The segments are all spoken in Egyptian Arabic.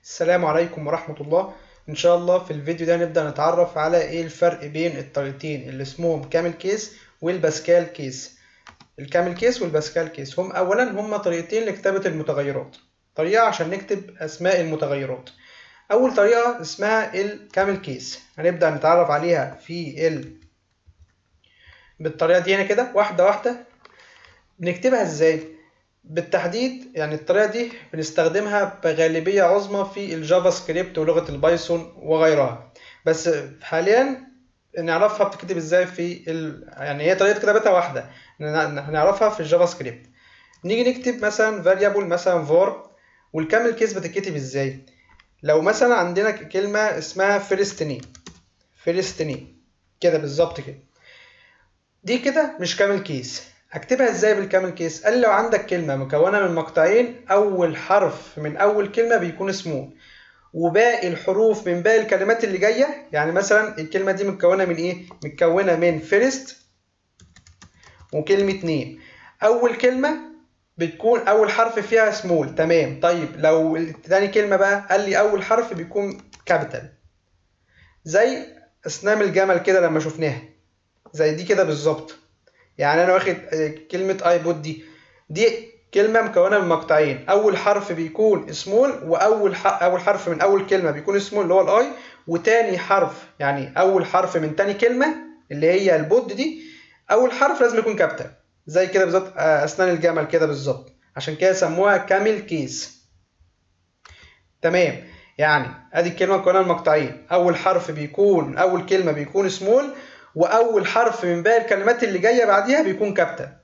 السلام عليكم ورحمة الله إن شاء الله في الفيديو ده نبدأ نتعرف على إيه الفرق بين الطريقتين اللي اسمهم كامل كيس والباسكال كيس الكامل كيس والباسكال كيس هم أولا هما طريقتين لكتابة المتغيرات طريقة عشان نكتب أسماء المتغيرات أول طريقة اسمها الكامل كيس هنبدأ نتعرف عليها في ال بالطريقة دي هنا كده واحدة واحدة بنكتبها إزاي؟ بالتحديد يعني الطريقة دي بنستخدمها بغالبية عظمى في الجافا سكريبت ولغة البايثون وغيرها بس حاليا نعرفها بتكتب ازاي في ال... يعني هي طريقة كتابتها واحدة هنعرفها في الجافا سكريبت نيجي نكتب مثلا variable مثلا var والكامل كيس بتتكتب ازاي لو مثلا عندنا كلمة اسمها first name first name كده بالظبط كده دي كده مش كامل كيس اكتبها ازاي بالكامل كيس قال لو عندك كلمه مكونه من مقطعين اول حرف من اول كلمه بيكون سمول وباقي الحروف من باقي الكلمات اللي جايه يعني مثلا الكلمه دي متكونه من ايه متكونه من فيرست وكلمه نيم اول كلمه بتكون اول حرف فيها سمول تمام طيب لو تاني كلمه بقى قال لي اول حرف بيكون كابيتال زي اسنام الجمل كده لما شفناها زي دي كده بالظبط يعني انا واخد كلمه ايبود دي دي كلمه مكونه من مقطعين اول حرف بيكون سمول واول اول حرف من اول كلمه بيكون سمول اللي هو الاي وتاني حرف يعني اول حرف من تاني كلمه اللي هي البود دي اول حرف لازم يكون كابيتال زي كده بالظبط اسنان الجمل كده بالظبط عشان كده سموها كامل كيس تمام يعني ادي الكلمه مكونه من مقطعين اول حرف بيكون اول كلمه بيكون سمول واول حرف من باقي الكلمات اللي جايه بعديها بيكون كابيتال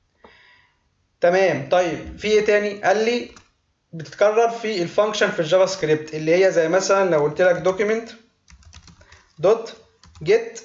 تمام طيب في ايه تاني قال لي بتتكرر في الفانكشن في الجافا سكريبت اللي هي زي مثلا لو قلت لك دوكيمنت دوت جيت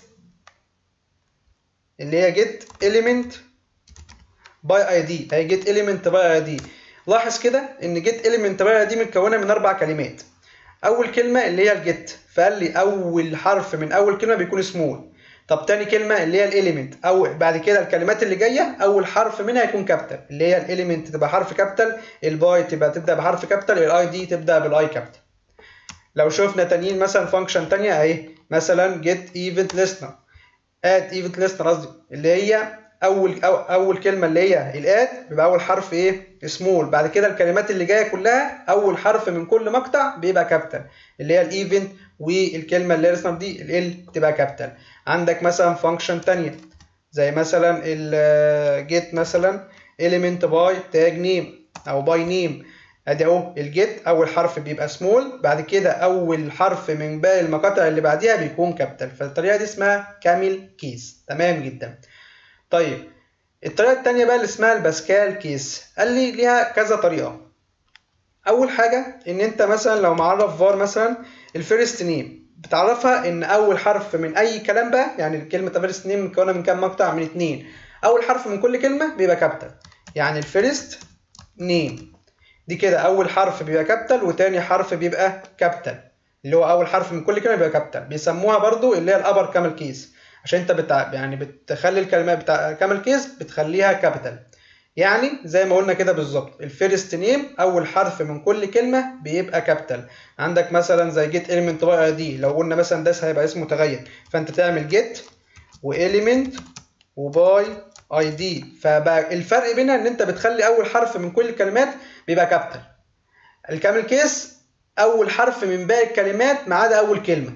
اللي هي جيت element باي اي دي هي جيت element باي اي دي لاحظ كده ان جيت element باي اي دي متكونه من اربع كلمات اول كلمه اللي هي الجيت فقال لي اول حرف من اول كلمه بيكون سمول طب تاني كلمة اللي هي الاليمنت او بعد كده الكلمات اللي جاية اول حرف منها يكون كابيتال اللي هي الاليمنت تبقى حرف كابيتال الباي تبقى تبدا بحرف كابيتال الاي دي تبدا بالاي كابيتال لو شفنا تانيين مثلا فانكشن تانية اهي مثلا جيت ايفنت listener اد ايفنت listener قصدي اللي هي اول أو اول كلمه اللي هي الاد بيبقى اول حرف ايه سمول بعد كده الكلمات اللي جايه كلها اول حرف من كل مقطع بيبقى كابيتال اللي هي الايفنت والكلمه اللي رسمها دي ال بتبقى كابيتال عندك مثلا فانكشن تانية زي مثلا الجيت مثلا element باي تاج نيم او باي نيم ادي اهو الجيت اول حرف بيبقى سمول بعد كده اول حرف من باقي المقاطع اللي بعديها بيكون كابيتال فالطريقه دي اسمها كامل كيس تمام جدا طيب الطريقه التانية بقى اللي اسمها الباسكال كيس قال لي ليها كذا طريقه اول حاجه ان انت مثلا لو معرف فار مثلا الفيرست نيم بتعرفها ان اول حرف من اي كلام بقى يعني كلمه فيرست نيم مكونه من كام مقطع من اتنين اول حرف من كل كلمه بيبقى كابيتال يعني الفيرست نيم دي كده اول حرف بيبقى كابيتال وتاني حرف بيبقى كابيتال اللي هو اول حرف من كل كلمه بيبقى كابيتال بيسموها برضو اللي هي الابر كامل كيس عشان انت بتاع يعني بتخلي الكلمات بتاع كامل كيس بتخليها كابيتال يعني زي ما قلنا كده بالظبط الفيرست نيم اول حرف من كل كلمه بيبقى كابيتال عندك مثلا زي جيت element باي اي دي لو قلنا مثلا ده هيبقى اسمه متغير فانت تعمل جيت واليمنت وباي اي دي فبقى الفرق بينها ان انت بتخلي اول حرف من كل الكلمات بيبقى كابيتال الكامل كيس اول حرف من باقي الكلمات ما عدا اول كلمه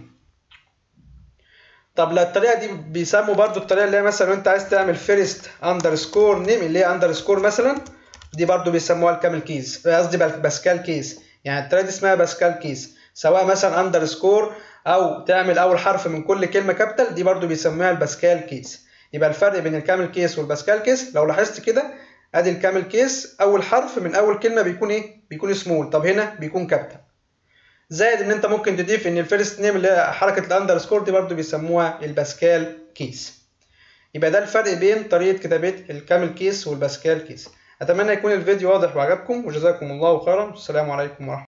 طب لا الطريقه دي بيسموا برضو الطريقه اللي هي مثلا انت عايز تعمل فيرست اندرسكور نيم اللي هي اندرسكور مثلا دي برضو بيسموها الكامل كيس قصدي باسكال كيس يعني الطريقه دي اسمها باسكال كيس سواء مثلا اندرسكور او تعمل اول حرف من كل كلمه كابيتال دي برضو بيسموها الباسكال كيس يبقى الفرق بين الكامل كيس والباسكال كيس لو لاحظت كده ادي الكامل كيس اول حرف من اول كلمه بيكون ايه بيكون سمول طب هنا بيكون كابيتال زائد ان انت ممكن تضيف ان الفيرست نيم اللي هي حركه الاندرسكور دي برضو بيسموها الباسكال كيس يبقى ده الفرق بين طريقه كتابه الكامل كيس والباسكال كيس اتمنى يكون الفيديو واضح وعجبكم وجزاكم الله خيرا والسلام عليكم ورحمه